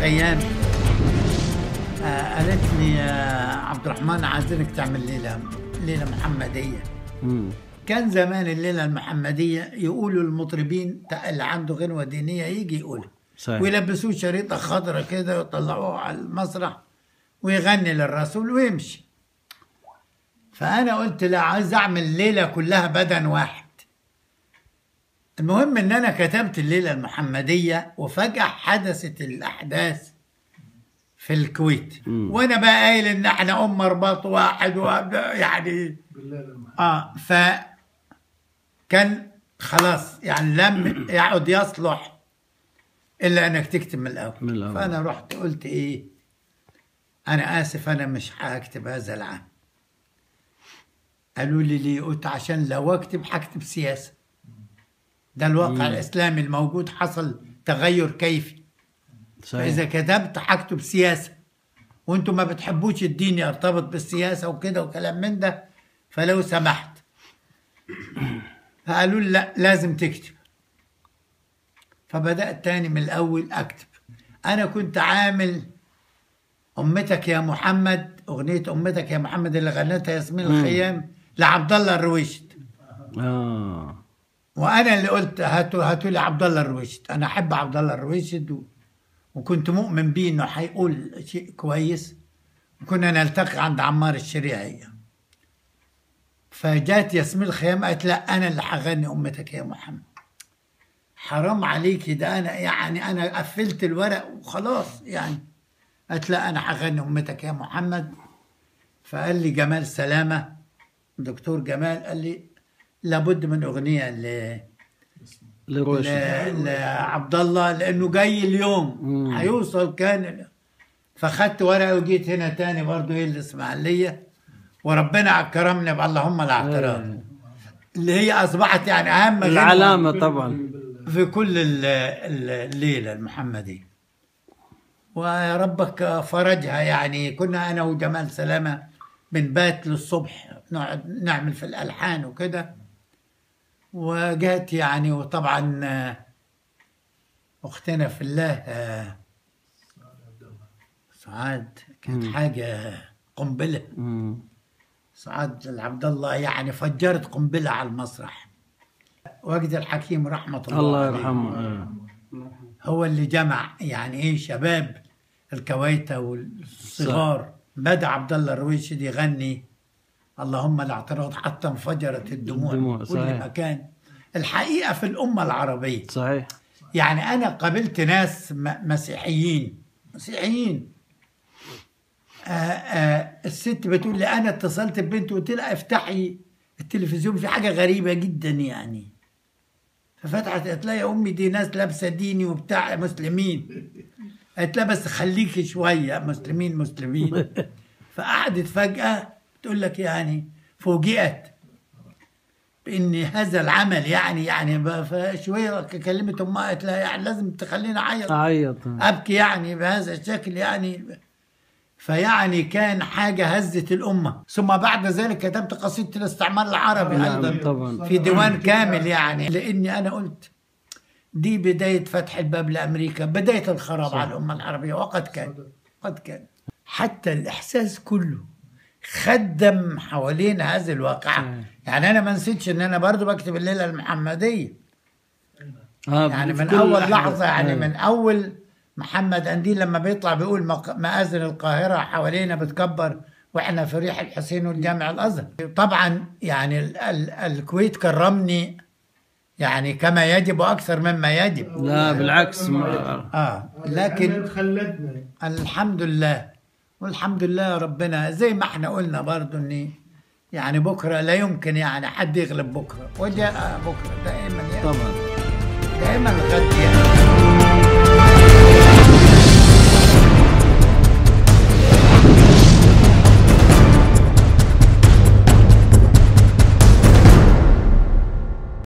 الخيام آه قالت لي يا عبد الرحمن عايزينك تعمل ليله ليله محمديه مم. كان زمان الليله المحمديه يقولوا المطربين تا- اللي عنده غنوه دينيه يجي يقولها صحيح ويلبسوه شريطه خضراء كده ويطلعوه على المسرح ويغني للرسول ويمشي فانا قلت لا عايز اعمل ليله كلها بدن واحد المهم ان انا كتبت الليله المحمديه وفجاه حدثت الاحداث في الكويت مم. وانا بقى قايل ان احنا ام رباط واحد وأبدأ يعني اه ف كان خلاص يعني لم يعد يصلح الا انك تكتب من الاول من الأول. فانا رحت قلت ايه انا اسف انا مش هكتب هذا العام قالوا لي ليه قلت عشان لو اكتب هكتب سياسه ده الواقع الاسلامي الموجود حصل تغير كيفي فاذا صحيح كتبت هكتب سياسه وانتم ما بتحبوش الدين يرتبط بالسياسه وكده وكلام من ده فلو سمحت فقالوا لي لا لازم تكتب فبدات تاني من الاول اكتب انا كنت عامل امتك يا محمد اغنيه امتك يا محمد اللي غنتها ياسمين الخيام لعبد الله الرويشد اه وانا اللي قلت هاتوا هاتوا لي عبد الله الرويشد انا احب عبد الله الرويشد و... وكنت مؤمن بيه انه هيقول شيء كويس وكنا نلتقي عند عمار الشريعية فجات ياسمين الخيام قالت لا انا اللي هغني امتك يا محمد حرام عليكي ده انا يعني انا قفلت الورق وخلاص يعني قالت لا انا هغني امتك يا محمد فقال لي جمال سلامه دكتور جمال قال لي لابد من اغنيه ل لروش ل- لعبد الله لانه جاي اليوم مم. هيوصل كان فخدت ورقه وجيت هنا تاني برضه ايه الاسماعيليه وربنا كرمني باللهم الاعتراف إيه. اللي هي اصبحت يعني اهم غنوة العلامة طبعا في كل ال- ال- الليله المحمديه ويا ربك فرجها يعني كنا انا وجمال سلامه بنبات للصبح نقعد نعمل في الالحان وكده وجات يعني وطبعا آه، اختنا في الله آه، سعاد كانت مم. حاجه قنبله مم. سعاد العبد الله يعني فجرت قنبله على المسرح وجد الحكيم رحمه الله, الله عليه. يرحمه إيه. هو اللي جمع يعني ايه شباب الكويتة والصغار بدا عبد الله الرويشد يغني اللهم الاعتراض حتى انفجرت الدموع الدموع، في كل صحيح. مكان الحقيقة في الأمة العربية صحيح يعني أنا قابلت ناس م- مسيحيين مسيحيين آه آه الست بتقول لي أنا اتصلت ببنتي وقلت لها افتحي التلفزيون في حاجة غريبة جدا يعني ففتحت قالت لها يا أمي دي ناس لابسة ديني وبتاع مسلمين قالت لها بس خليكي شوية مسلمين مسلمين فقعدت فجأة تقول لك يعني فوجئت بان هذا العمل يعني يعني ب- فشويه كلمت امها قالت لها يعني لازم تخليني اعيط أعيط ابكي يعني بهذا الشكل يعني فيعني كان حاجه هزت الامه ثم بعد ذلك كتبت قصيده الاستعمار العربي نعم ايضا طبعا في ديوان كامل يعني لاني انا قلت دي بدايه فتح الباب لامريكا بدايه الخراب صح. على الامه العربيه وقد كان قد كان حتى الاحساس كله خدم حوالين هذه الواقعه صحيح. يعني انا ما نسيتش ان انا برضو بكتب الليله المحمديه آه يعني في من كل اول لحظة. لحظه يعني إيه. من اول محمد انديل لما بيطلع بيقول مق- مآذن القاهره حوالينا بتكبر واحنا في ريح الحسين والجامع الازهر طبعا يعني ال ال الكويت كرمني يعني كما يجب واكثر مما يجب لا بالعكس ما- اه لكن خلدنا الحمد لله والحمد لله ربنا زي ما احنا قلنا برضو ان يعني بكره لا يمكن يعني حد يغلب بكره وجاء بكره دائما يعني طبعا دائما الغد يعني